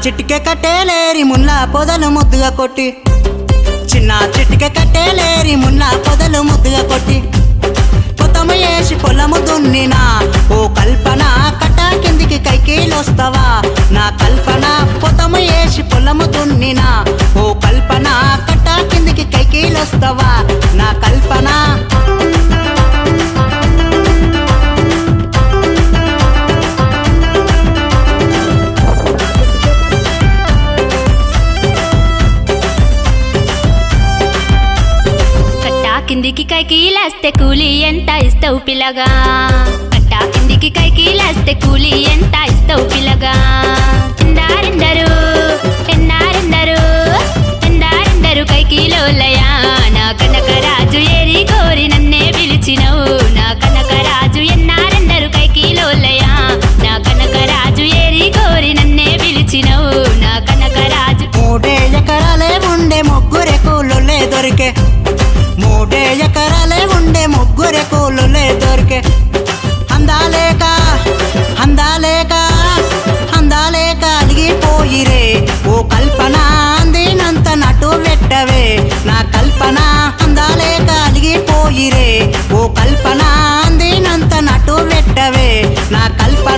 చిటికె కట్టేలేరి ముల్లా పొదలు ముద్దుగా కొట్టి చిన్న చిటికె కట్టేలేరి ముల్లా పొదలు ముద్దుగా కొట్టి కొత్తము వేసి పొలము దున్నినా ఓ కల్పన కట్ట కిందికి కైకీలొస్తావా నా కల్పన పొతము వేసి పొలము దున్నినా ఓ కల్పన కట్ట కిందికి కైకీలొస్తావా నా కల్పన కట్టా కిందికి కైకి లేస్తే కూలి ఎంత ఇస్తావు పిల్లగా కట్టా కిందికి కైకి లేస్తే కూలి ఎంత ఇస్తావు పిల్లగా ఎందారెందరు ఎన్నారెందరు ఎందారెందరు కైకిలోలయా నా కనకరాజు ఏరి కోరి నన్నే పిలిచినవు నా కనకరాజు ఎన్నారెందరు కైకిలోలయా నా కనకరాజు ఏరి కోరి నన్నే పిలిచినవు నా కనకరాజు మూడే ఎకరాలే ఉండే ముగ్గురే కూలులే దొరికే మూడే ఎకరాలే ఉండే ముగ్గురే కూలులే దొరికే అందాలేక అందాలేక అందాలేక అలిగిపోయిరే ఓ కల్పన అందినంత నటు పెట్టవే నా కల్పన అందాలేక అలిగిపోయిరే ఓ కల్పన అందినంత నటు పెట్టవే నా కల్పన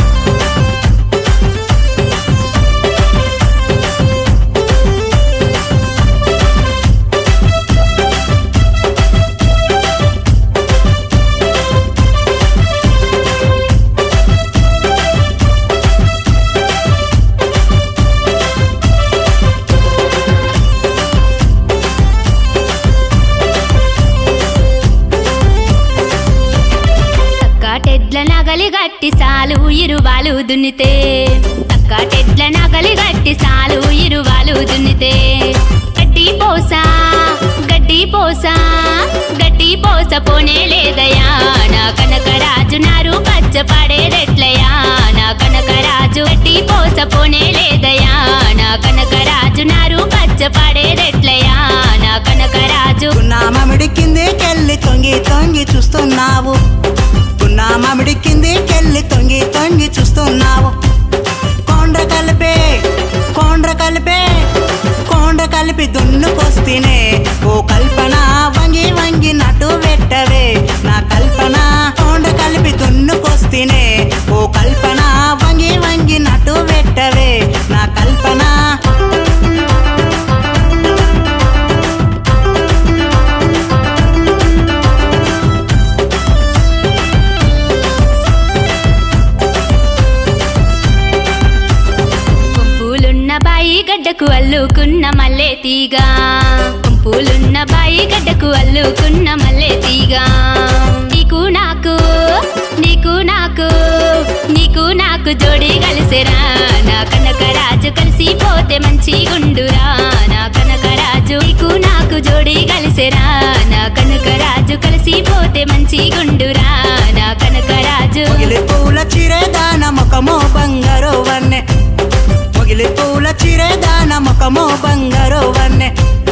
టెడ్ల నగలి గట్టి సాలు ఇరువాలు దున్నితే టెడ్ల నగలి గట్టి సాలు ఇరువాలు దున్నితే గడ్డి పోసా గడ్డి పోసా గడ్డి పోస పోనే లేదయా నా కనకరాజు నారు పచ్చ పడేదెట్లయా నా కనకరాజు గడ్డి పోస పోనే లేదయా నా కనకరాజు నారు పచ్చ పడేదెట్లయా నా కనకరాజు నా మామిడి కిందికెళ్ళి తొంగి తొంగి చూస్తున్నావు నా మామిడి కిందికెళ్ళి తొంగి తొంగి చూస్తున్నావు కొండ్ర కలిపే కొండ్ర కలిపే కొండ్ర కలిపి దున్నుకొస్తేనే ఓ కల్పన వంగి వంగి నటు పెట్టవే నా కల్పన కొండ్ర కలిపి దున్నుకొస్తేనే ఓ కల్పన వంగి వంగి నటు పెట్టవే నా కల్పన గుంపులున్న బాయి గడ్డకు అల్లుకున్న మల్లె తీగ గుంపులున్న బాయి గడ్డకు అల్లుకున్న మల్లె తీగ నీకు నాకు నీకు నాకు నీకు నాకు జోడి కలిసిరా నా కనకరాజు కలిసి పోతే మంచి గుండురా నా కనకరాజు నీకు నాకు జోడి కలిసిరా నా కనకరాజు కలిసి పోతే మంచి గుండురా నా కనకరాజు మొగిలి పూల చిరేదాన ముఖమో బంగారు వన్నె మొగిలి పూల చిరేదాన ముఖమో బంగారు వన్నె